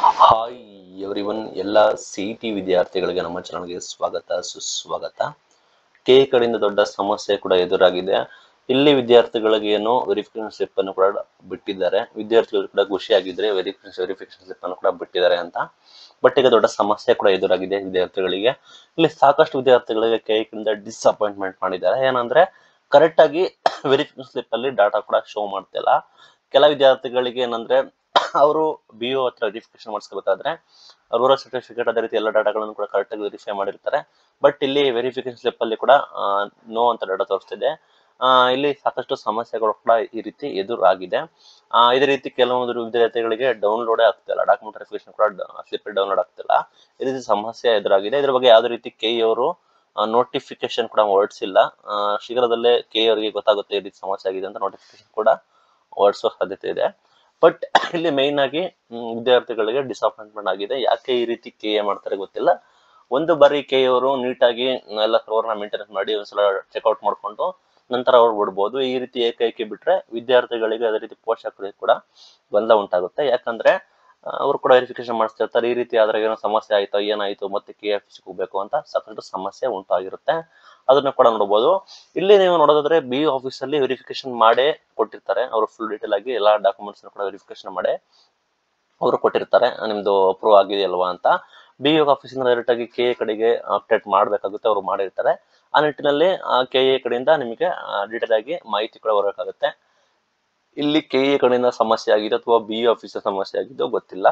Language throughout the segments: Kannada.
ಹಾಯ್ ಎವ್ರಿವನ್ ಎಲ್ಲ ಸಿ ಟಿ ವಿದ್ಯಾರ್ಥಿಗಳಿಗೆ ನಮ್ಮ ಚಾನಲ್ಗೆ ಸ್ವಾಗತ ಸುಸ್ವಾಗತ ಕೆ ಕಡೆಯಿಂದ ದೊಡ್ಡ ಸಮಸ್ಯೆ ಕೂಡ ಎದುರಾಗಿದೆ ಇಲ್ಲಿ ವಿದ್ಯಾರ್ಥಿಗಳಿಗೆ ಏನು ವೆರಿಫಿಕೇಶನ್ ಸ್ಲಿಪ್ ಅನ್ನು ಕೂಡ ಬಿಟ್ಟಿದ್ದಾರೆ ವಿದ್ಯಾರ್ಥಿಗಳು ಕೂಡ ಖುಷಿಯಾಗಿದ್ರೆ ವೆರಿಫಿಕೇಶನ್ ವೆರಿಫಿಕೇಶನ್ ಸ್ಲಿಪ್ ಅನ್ನು ಕೂಡ ಬಿಟ್ಟಿದ್ದಾರೆ ಅಂತ ಬಟ್ ಈಗ ದೊಡ್ಡ ಸಮಸ್ಯೆ ಕೂಡ ಎದುರಾಗಿದೆ ವಿದ್ಯಾರ್ಥಿಗಳಿಗೆ ಇಲ್ಲಿ ಸಾಕಷ್ಟು ವಿದ್ಯಾರ್ಥಿಗಳಿಗೆ ಕೆ ಕಡೆಯಿಂದ ಡಿಸಪಾಯಿಂಟ್ಮೆಂಟ್ ಮಾಡಿದ್ದಾರೆ ಏನಂದ್ರೆ ಕರೆಕ್ಟ್ ಆಗಿ ವೆರಿಫಿಕೇಶನ್ ಸ್ಲಿಪ್ ಅಲ್ಲಿ ಡಾಟಾ ಕೂಡ ಶೋ ಮಾಡ್ತಿಲ್ಲ ಕೆಲ ವಿದ್ಯಾರ್ಥಿಗಳಿಗೆ ಏನಂದ್ರೆ ಅವರು ಬಿ ಒ ಹತ್ರ ವೆರಿಫಿಕೇಶನ್ ಮಾಡಿಸ್ಕೋಬೇಕಾದ್ರೆ ರೂರಲ್ ಸರ್ಟಿಫಿಕೇಟ್ ಅದೇ ರೀತಿ ಎಲ್ಲ ಡಾಟಾಗಳನ್ನು ಕೂಡ ಕರೆಕ್ಟ್ ಆಗಿ ವೆರಿಫೈ ಮಾಡಿರ್ತಾರೆ ಬಟ್ ಇಲ್ಲಿ ವೆರಿಫಿಕೇಶನ್ ಸ್ಲಿಪ್ ಅಲ್ಲಿ ಕೂಡ ನೋ ಅಂತ ಡಾಟಾ ತೋರಿಸ್ತಿದೆ ಆ, ಇಲ್ಲಿ ಸಾಕಷ್ಟು ಸಮಸ್ಯೆಗಳು ಕೂಡ ಈ ರೀತಿ ಎದುರಾಗಿದೆ ಆ, ಇದೇ ರೀತಿ ಕೆಲವೊಂದು ವಿದ್ಯಾರ್ಥಿಗಳಿಗೆ ಡೌನ್ಲೋಡೇ ಆಗ್ತಿಲ್ಲ ಡಾಕ್ಯುಮೆಂಟ್ ವೆರಿಫಿಕೇಶನ್ ಕೂಡ ಸ್ಲಿಪ್ ಡೌನ್ಲೋಡ್ ಆಗ್ತಿಲ್ಲ ಈ ರೀತಿ ಸಮಸ್ಯೆ ಎದುರಾಗಿದೆ ಇದ್ರ ಬಗ್ಗೆ ಯಾವುದೇ ರೀತಿ ಕೆ ಅವರು ನೋಟಿಫಿಕೇಶನ್ ಕೂಡ ಹೊರಡಿಸಿಲ್ಲ ಆ, ಶೀಘ್ರದಲ್ಲೇ ಕೆ ಅವರಿಗೆ ಗೊತ್ತಾಗುತ್ತೆ ಈ ರೀತಿ ಸಮಸ್ಯೆ ಆಗಿದೆ ಅಂತ ನೋಟಿಫಿಕೇಶನ್ ಕೂಡ ಹೊರಡಿಸೋ ಸಾಧ್ಯತೆ ಇದೆ ಬಟ್ ಇಲ್ಲಿ ಮೈನ್ ಆಗಿ ಮ್, ವಿದ್ಯಾರ್ಥಿಗಳಿಗೆ ಡಿಸಪಾಯಿಂಟ್ಮೆಂಟ್ ಆಗಿದೆ ಯಾಕೆ ಈ ರೀತಿ ಕೆ ಎ ಮಾಡ್ತಾರೆ ಗೊತ್ತಿಲ್ಲ ಒಂದು ಬಾರಿ ಕೆ ಅವರು ನೀಟಾಗಿ ಎಲ್ಲ ಸರ್ವರ್ನ ಮೇಂಟೆನೆನ್ಸ್ ಮಾಡಿ ಒಂದ್ಸಲ ಚೆಕ್ಔಟ್ ಮಾಡ್ಕೊಂಡು ನಂತರ ಅವ್ರು ಬಿಡ್ಬೋದು ಈ ರೀತಿ ಏಕೈಕಿ ಬಿಟ್ರೆ ವಿದ್ಯಾರ್ಥಿಗಳಿಗೆ ಅದೇ ರೀತಿ ಪೋಷಕರಿಗೆ ಕೂಡ ಗೊಂದಲ ಉಂಟಾಗುತ್ತೆ ಯಾಕಂದ್ರೆ ಆ, ಅವ್ರು ಕೂಡ ವೆರಿಫಿಕೇಶನ್ ಮಾಡಿಸ್ತಿರ್ತಾರೆ ಈ ರೀತಿ ಆದ್ರೆ ಏನೋ ಸಮಸ್ಯೆ ಆಯ್ತು ಏನಾಯ್ತು ಮತ್ತೆ ಕೆ ಎಫ್ ಹೋಗ್ಬೇಕು ಅಂತ ಸಾಕಷ್ಟು ಸಮಸ್ಯೆ ಉಂಟಾಗಿರುತ್ತೆ ಅದನ್ನ ಕೂಡ ನೋಡಬಹುದು ಇಲ್ಲಿ ನೀವು ನೋಡೋದಾದ್ರೆ ಬಿ ಆಫೀಸ್ ಅಲ್ಲಿ ವೆರಿಫಿಕೇಶನ್ ಮಾಡೇ ಕೊಟ್ಟಿರ್ತಾರೆ ಅವರು ಫುಲ್ ಡೀಟೇಲ್ ಆಗಿ ಎಲ್ಲಾ ಡಾಕ್ಯುಮೆಂಟ್ಸ್ ಕೂಡ ವೆರಿಫಿಕೇಶನ್ ಮಾಡಿ ಅವರು ಕೊಟ್ಟಿರ್ತಾರೆ ನಿಮ್ದು ಅಪ್ರೂವ್ ಆಗಿದೆಯಲ್ವಾ ಅಂತ ಬಿ ಒ ಆಫೀಸಿಂದ ಡೈರೆಕ್ಟ್ ಆಗಿ ಕೆ ಎ ಕಡೆಗೆ ಅಪ್ಡೇಟ್ ಮಾಡಬೇಕಾಗುತ್ತೆ ಅವರು ಮಾಡಿರ್ತಾರೆ ಆ ನಿಟ್ಟಿನಲ್ಲಿ ಕೆ ಎ ಕಡೆಯಿಂದ ನಿಮಗೆ ಡೀಟೇಲ್ ಆಗಿ ಮಾಹಿತಿ ಕೂಡ ಬರಬೇಕಾಗುತ್ತೆ ಇಲ್ಲಿ ಕೆ ಎ ಕಡೆಯಿಂದ ಸಮಸ್ಯೆ ಆಗಿದೆ ಅಥವಾ ಬಿ ಆಫೀಸ್ ಸಮಸ್ಯೆ ಆಗಿದೆಯೋ ಗೊತ್ತಿಲ್ಲ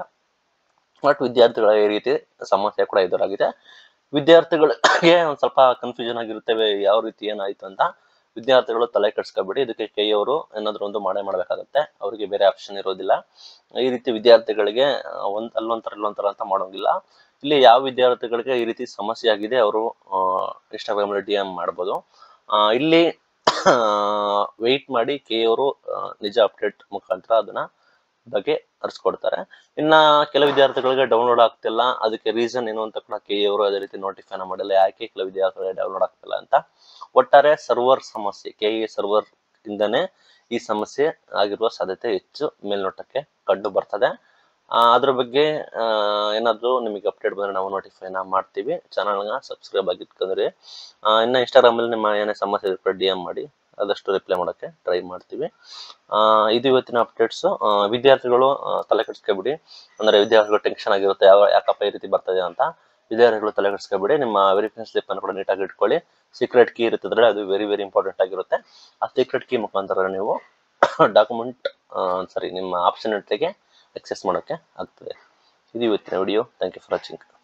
ಬಟ್ ವಿದ್ಯಾರ್ಥಿಗಳ ಈ ರೀತಿ ಸಮಸ್ಯೆ ಕೂಡ ಎದುರಾಗಿದೆ ವಿದ್ಯಾರ್ಥಿಗಳಿಗೆ ಒಂದ್ ಸ್ವಲ್ಪ ಕನ್ಫ್ಯೂಷನ್ ಆಗಿರುತ್ತವೆ ಯಾವ ರೀತಿ ಏನಾಯ್ತು ಅಂತ ವಿದ್ಯಾರ್ಥಿಗಳು ತಲೆ ಕೆಡ್ಸ್ಕೊಬೇಡಿ ಇದಕ್ಕೆ ಕೈ ಅವರು ಏನಾದ್ರು ಒಂದು ಮಾಡೇ ಮಾಡಬೇಕಾಗತ್ತೆ ಅವರಿಗೆ ಬೇರೆ ಆಪ್ಷನ್ ಇರೋದಿಲ್ಲ ಈ ರೀತಿ ವಿದ್ಯಾರ್ಥಿಗಳಿಗೆ ಆ, ಒಂದ್ ಅಲ್ಲೊಂಥರ ಇಲ್ಲೊಂಥರ ಅಂತ ಮಾಡೋಂಗಿಲ್ಲ ಇಲ್ಲಿ ಯಾವ ವಿದ್ಯಾರ್ಥಿಗಳಿಗೆ ಈ ರೀತಿ ಸಮಸ್ಯೆ ಆಗಿದೆ ಅವರು ಇನ್ಸ್ಟಾಗ್ರಾಮ್ ಅಲ್ಲಿ ಡಿ ಎಂ ಮಾಡ್ಬೋದು ಆ, ಇಲ್ಲಿ ವೆಯ್ಟ್ ಮಾಡಿ ಕೆ ಅವರು ನಿಜ ಅಪ್ಡೇಟ್ ಮುಖಾಂತರ ಅದನ್ನ ಬಗ್ಗೆ ಹರಿಸ್ಕೊಡ್ತಾರೆ ಇನ್ನ ಕೆಲವು ವಿದ್ಯಾರ್ಥಿಗಳಿಗೆ ಡೌನ್ಲೋಡ್ ಆಗ್ತಿಲ್ಲ ಅದಕ್ಕೆ ರೀಸನ್ ಏನು ಅಂತ ಕೂಡ ಕೆ ಅವರು ಅದೇ ರೀತಿ ನೋಟಿಫೈನ ಮಾಡಿಲ್ಲ ಯಾಕೆ ಕೆಲವು ವಿದ್ಯಾರ್ಥಿಗಳಿಗೆ ಡೌನ್ಲೋಡ್ ಆಗ್ತಿಲ್ಲ ಅಂತ ಒಟ್ಟಾರೆ ಸರ್ವರ್ ಸಮಸ್ಯೆ ಕೆ ಇ ಸರ್ವರ್ ಇಂದನೇ ಈ ಸಮಸ್ಯೆ ಆಗಿರುವ ಸಾಧ್ಯತೆ ಹೆಚ್ಚು ಮೇಲ್ನೋಟಕ್ಕೆ ಕಂಡು ಬರ್ತದೆ ಆ, ಅದ್ರ ಬಗ್ಗೆ ಆ, ಏನಾದ್ರು ನಿಮಗೆ ಅಪ್ಡೇಟ್ ಬಂದ್ರೆ ನಾವು ನೋಟಿಫೈನ ಮಾಡ್ತೀವಿ ಚಾನಲ್ನ ಸಬ್ಸ್ಕ್ರೈಬ್ ಆಗಿ ಇಟ್ಕೊಂಡ್ರಿ ಆ, ಇನ್ನ ಇನ್ಸ್ಟಾಗ್ರಾಮ್ ಅಲ್ಲಿ ನಿಮ್ಮ ಏನೇ ಸಮಸ್ಯೆ ಇದ್ರೆ ಡಿ ಎಂ ಮಾಡಿ ಆದಷ್ಟು ರಿಪ್ಲೈ ಮಾಡೋಕ್ಕೆ ಟ್ರೈ ಮಾಡ್ತೀವಿ ಆ, ಇದು ಇವತ್ತಿನ ಅಪ್ಡೇಟ್ಸ್ ವಿದ್ಯಾರ್ಥಿಗಳು ಆ, ತಲೆ ಕೆಡಿಸ್ಕೊಬಿಡಿ ಅಂದ್ರೆ ವಿದ್ಯಾರ್ಥಿಗಳು ಟೆನ್ಷನ್ ಆಗಿರುತ್ತೆ ಯಾವ ಯಾಕಪ್ಪ ಈ ರೀತಿ ಬರ್ತದೆ ಅಂತ ವಿದ್ಯಾರ್ಥಿಗಳು ತಲೆ ಕೆಡಿಸ್ಕೊಬಿಡಿ ನಿಮ್ಮ ವೆರಿಫಿಕೇಶನ್ ಸ್ಲಿಪ್ ಅನ್ನು ಕೂಡ ನೀಟಾಗಿ ಇಟ್ಕೊಳ್ಳಿ ಸೀಕ್ರೆಟ್ ಕೀ ಇರುತ್ತಿದ್ರೆ ಅದು ವೆರಿ ವೆರಿ ಇಂಪಾರ್ಟೆಂಟ್ ಆಗಿರುತ್ತೆ ಆ ಸೀಕ್ರೆಟ್ ಕೀ ಮುಖಾಂತರ ನೀವು ಡಾಕ್ಯುಮೆಂಟ್ ಸಾರಿ ನಿಮ್ಮ ಆಪ್ಷನ್ ಜೊತೆಗೆ ಎಕ್ಸೆಸ್ ಮಾಡೋಕ್ಕೆ ಆಗ್ತದೆ ಇದು ಇವತ್ತಿನ video thank you for watching